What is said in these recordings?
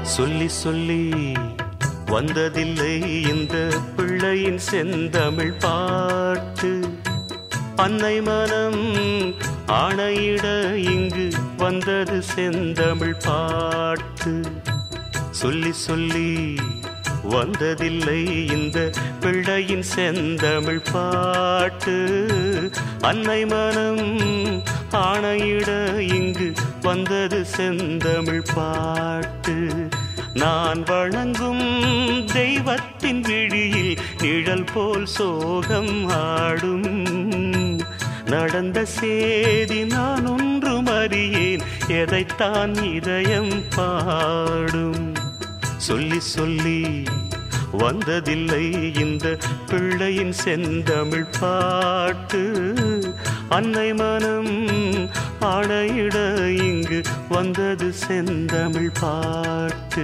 சொல்லி சொல்லி வந்ததில்லை இந்த பிள்ளையின் செந்தமிழ் பாட்டு அன்னை மனம் ஆணையிட இங்கு வந்தது செந்தமிழ் பாட்டு சொல்லி சொல்லி வந்ததில்லை இந்த பிள்ளையின் செந்தமிழ் பாட்டு அன்னை மனம் ஆணையிட இங்கு வந்தது செந்தமிழ் பாட்டு நான் வணங்கும் தெய்வத்தின் விழியில் நிழல் போல் சோகம் ஆடும் நடந்த சேதி நான் ஒன்றும் அறியேன் எதைத்தான் இதயம் பாடும் சொல்லி சொல்லி வந்ததில்லை இந்த பிள்ளையின் செந்தமிழ் பாட்டு அன்னை மனம் ஆணையிட இங்கு வந்தது செந்தமிழ் பாட்டு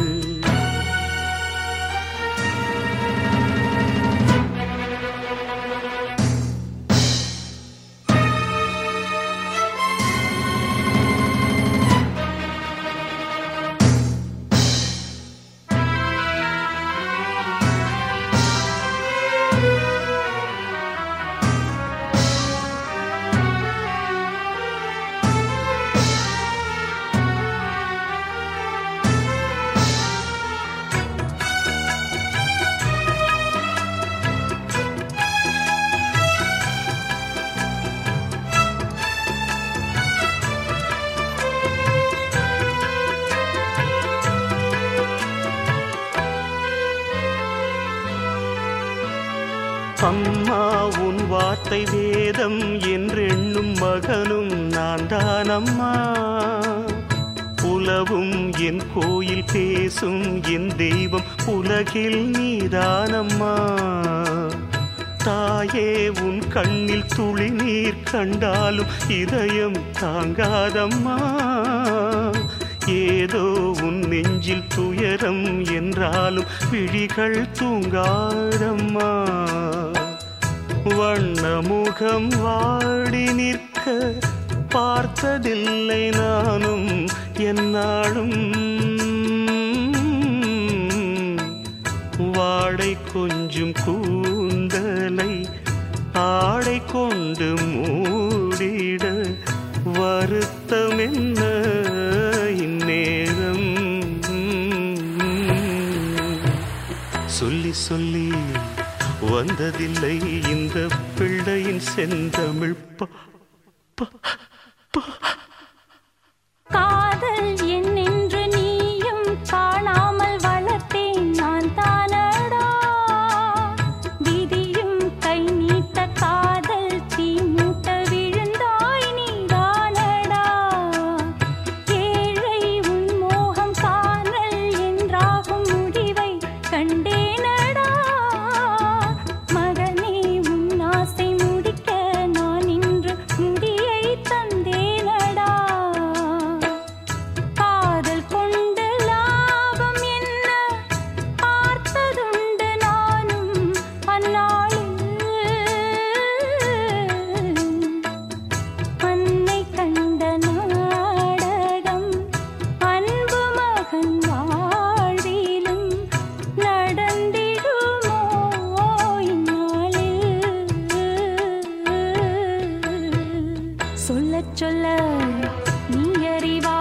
அம்மா உன் வார்த்தை வேதம் என்றெண்ணும் மகனும் நான் தான் அம்மா உலவும் என் கோயில் பேசும் என் தெய்வம் உலகில் நீதானம்மா தாயே உன் கண்ணில் துளி நீர் கண்டாலும் இதயம் தாங்காதம்மா ஏதோ உன் நெஞ்சில் துயரம் என்றாலும் விழிகள் தூங்காதம்மா வண்ணமுகம் வாடி நிற்க பார்த்ததில்லை நானும் என்னாலும் வாடை கொஞ்சம் கூந்தலை ஆடை கொண்டு மூடிட வருத்தம் என்ன இந்நேரம் சொல்லி சொல்லி வந்ததில்லை இந்த பிள்ளையின் செந்தமிழ் பா காதல் என்னென்று நீயும் காணாமல் வளர்த்தேன் நான் தானடா விதியும் கை நீட்ட காதல் தீ மூட்ட விழுந்தாய் நீதானடா ஏழை உன் மோகம் காணல் என்றாகும் முடிவை கண்டேனடா மகனே உன் ஆசை முடிக்க நான் இன்று முடியை தந்தேனடா காதல் கொண்டு லாபம் என்ன பார்த்ததுண்டு நானும் அந்நாளில் அன்னை கண்ட நாடகம் அன்பு மகன் வாழ்விலும் நடந்திடுமோ இந்நாளில் சொல்லச் சொல்ல நீ அறிவா